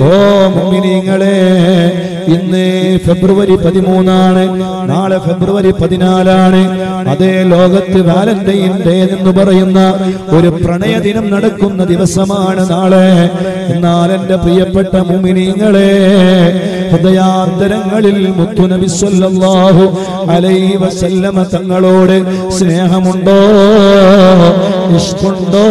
ഓ മുമിനിങ്ങളെ ഇന്ന് ഫെബ്രുവരി പതിമൂന്നാണ് നാളെ ഫെബ്രുവരി പതിനാലാണ് അതേ ലോകത്ത് വാലന്റൈൻ ഡേ എന്ന് പറയുന്ന ഒരു പ്രണയ ദിനം നടക്കുന്ന ദിവസമാണ് നാളെ എന്നാൽ എന്റെ പ്രിയപ്പെട്ട മുമിനിങ്ങളെ ഹൃദയാന്തരങ്ങളിൽ മുത്തുനബി സ്വല്ലല്ലാഹു അലൈഹി വസല്ലമ തങ്ങളോട് സ്നേഹമുണ്ടോ ഇഷ്ടമുണ്ടോ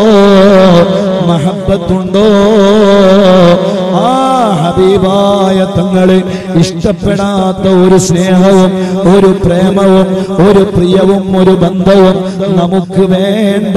മഹബത്തുണ്ടോ ആ ഹബീബായ തങ്ങളെ ഇഷ്ടപ്പെടാത്ത ഒരു സ്നേഹവും ഒരു പ്രേമവും ഒരു പ്രിയവും ഒരു ബന്ധവും നമുക്ക് വേണ്ട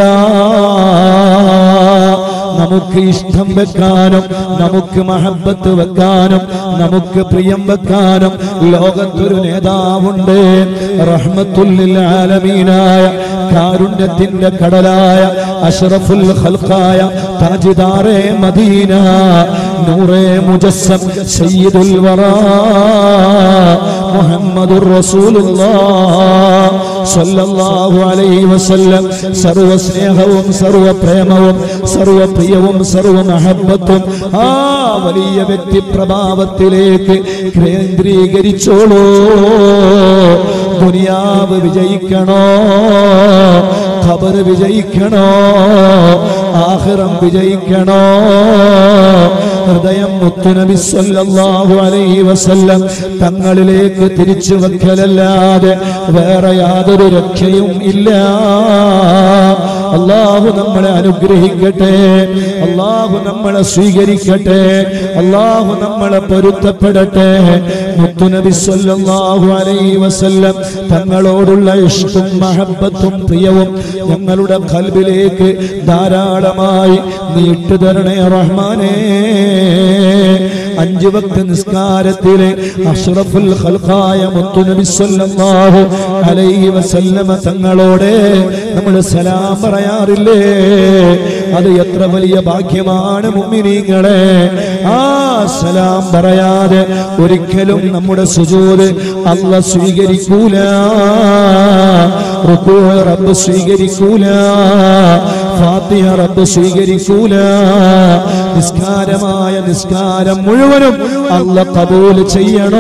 നമുക്ക് ഇഷ്ടം വെക്കാനും നമുക്ക് മഹബത്ത് വെക്കാനും നമുക്ക് പ്രിയം വെക്കാനും ലോകത്തൊരു നേതാവുണ്ട് റഹ്മത്തുല്ലിൽ ആലമീനായ കാരുണ്യത്തിന്റെ കടലായ അഷ്റഫുൽ ഖൽഖായ താജിദാറെ മദീന നൂറെ മുജസ്സം സയ്യിദുൽ വറാ മുഹമ്മദുർ റസൂലുള്ളാഹ് സ്വല്ലല്ലാഹു അലൈഹി വസല്ലം സർവ സ്നേഹവും സർവ പ്രേമവും സർവ പ്രിയവും സർവ മഹബത്തും ആ വലിയ വ്യക്തി പ്രഭാവത്തിലേക്ക് കേന്ദ്രീകരിച്ചോളൂ ദുനിയാവ് വിജയിക്കണോ ഖബർ വിജയിക്കണോ ആഖിറം വിജയിക്കണോ ഹൃദയം മുത്തുനബി സല്ലല്ലാഹു അലൈഹി വസല്ലം തങ്ങളിലേക്ക് തിരിച്ചു വെക്കലല്ലാതെ വേറെ യാതൊരു രക്ഷയും ഇല്ല അള്ളാഹു നമ്മളെ അനുഗ്രഹിക്കട്ടെ അള്ളാഹു നമ്മളെ സ്വീകരിക്കട്ടെ അള്ളാഹു നമ്മളെ പൊരുത്തപ്പെടട്ടെ മുത്തുനബി സല്ലല്ലാഹു അലൈഹി വസല്ലം തങ്ങളോടുള്ള ഇഷ്ടവും മഹബത്തും പ്രിയവും ഞങ്ങളുടെ കൽബിലേക്ക് ധാരാളമായി നീട്ടു തരണേ റഹ്മാനേ അഞ്ചു വക്ത നിസ്കാരത്തിലെ അഷ്റഫുൽ ഖൽഖായ മുത്തുനബി സല്ലല്ലാഹു അലൈഹി വസല്ലമ തങ്ങളോട് നമ്മൾ സലാം പറയാറില്ലേ അത് എത്ര വലിയ ഭാഗ്യമാണ് മുഅ്മിനീങ്ങളെ ആ സലാം പറയാതെ ഒരിക്കലും നമ്മുടെ സുജൂദ് അല്ല സ്വീകരിക്കൂല റുക്കൂ റബ്ബ് സ്വീകരിക്കൂല ഫാത്തിഹ റബ്ബ് സ്വീകരിക്കൂല നിസ്കാരമായ നിസ്കാരം മുഴുവനും അല്ല കബൂൽ ചെയ്യണോ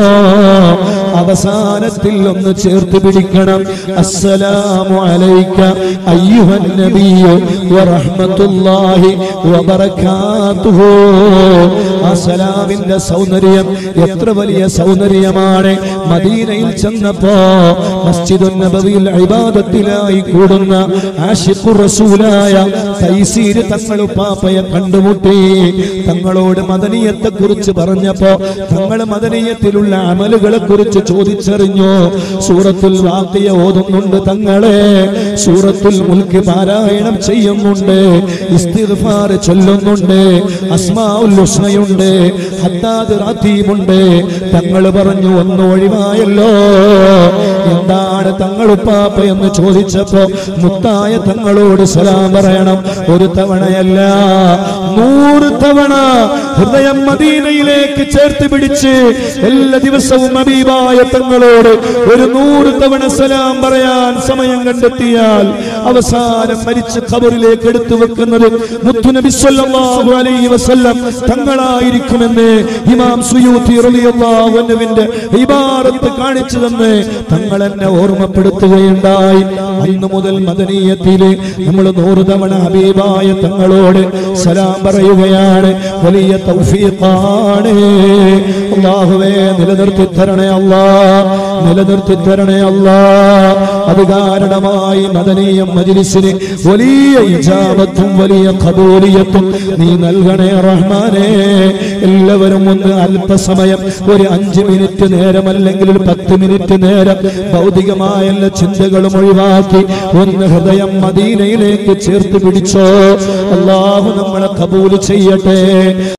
അവസാനത്തിൽ ഒന്ന് ചേർത്ത് പിടിക്കണം അസ്സലാമു അലൈക അയ്യുഹൻ നബിയു വറഹ്മത്തുള്ളാഹി വബറകാതുഹു ആ സലാമിന്റെ സൗന്ദര്യം എത്ര വലിയ സൗന്ദര്യമാണ് മദീനയിൽ ചെന്നപ്പോ മസ്ജിദുൻ നബവിയിൽ ഇബാദത്തിലായി കൂടുന്ന ആഷിഖുർ റസൂലായ തൈസീർ തങ്ങൾ പാപ്പയെ കണ്ടുമുട്ടി തങ്ങളോട് മദനീയത്തെ കുറിച്ച് പറഞ്ഞപ്പോ തങ്ങൾ മദനീയത്തിലുള്ള അമലുകളെ കുറിച്ച് ചോദിച്ചറിഞ്ഞു സൂറത്തുൽ വാക്കിയ ഓതുന്നുണ്ട് തങ്ങളെ സൂറത്തുൽ മുൽക്ക് പാരായണം ചെയ്യുന്നുണ്ട് ഇസ്തിഗ്ഫാർ ചൊല്ലുന്നുണ്ട് അസ്മാഉൽ ഹുസ്നയുണ്ട് ഹദ്ദാദ് റാത്തീബുണ്ട് തങ്ങൾ പറഞ്ഞു ഒന്ന് ഒഴിവായല്ലോ എന്താണ് തങ്ങളുപ്പാപ്പ എന്ന് ചോദിച്ചപ്പോ മുത്തായ തങ്ങളോട് സലാം പറയണം ഒരു തവണയല്ല നൂറ് തവണ ഹൃദയം മദീനയിലേക്ക് ചേർത്ത് പിടിച്ച് എല്ലാ ദിവസവും അബീബായ തങ്ങളോട് ഒരു നൂറ് തവണ സലാം പറയാൻ സമയം കണ്ടെത്തിയാൽ അവസാനം മരിച്ച് ഖബറിലേക്ക് എടുത്തു വെക്കുന്നത് മുത്തുനബി സല്ലല്ലാഹു അലൈഹി വസല്ലം തങ്ങളായിരിക്കുമെന്ന് ഇമാം സുയൂത്തി റളിയല്ലാഹു അൻഹുവിന്റെ ഇബാറത്ത് കാണിച്ചു തന്ന് തങ്ങൾ എന്നെ ഓർമ്മപ്പെടുത്തുകയുണ്ടായി അന്ന് മുതൽ മദനീയത്തില് നമ്മൾ നൂറ് തവണ ഹബീബായ തങ്ങളോട് സലാം പറയുകയാണ് വലിയ തൗഫീഖാണ് അല്ലാഹുവേ നിലനിർത്തി തരണേ അല്ലാ നിലനിർത്തി തരണേ അല്ലാ അത് കാരണമായി മദനീയം മജ്ലിസിന് വലിയ ഇജാബത്തും വലിയ ഖബൂലിയത്തും നീ നൽകണേ റഹ്മാനേ എല്ലാവരും ഒന്ന് അല്പസമയം ഒരു അഞ്ച് മിനിറ്റ് നേരം അല്ലെങ്കിൽ ഒരു പത്ത് മിനിറ്റ് നേരം ഭൗതികമായ എല്ലാ ചിന്തകളും ഒഴിവാക്കി ഒന്ന് ഹൃദയം മദീനയിലേക്ക് ചേർത്ത് പിടിച്ചോ അള്ളാഹു നമ്മളെ കബൂൽ ചെയ്യട്ടെ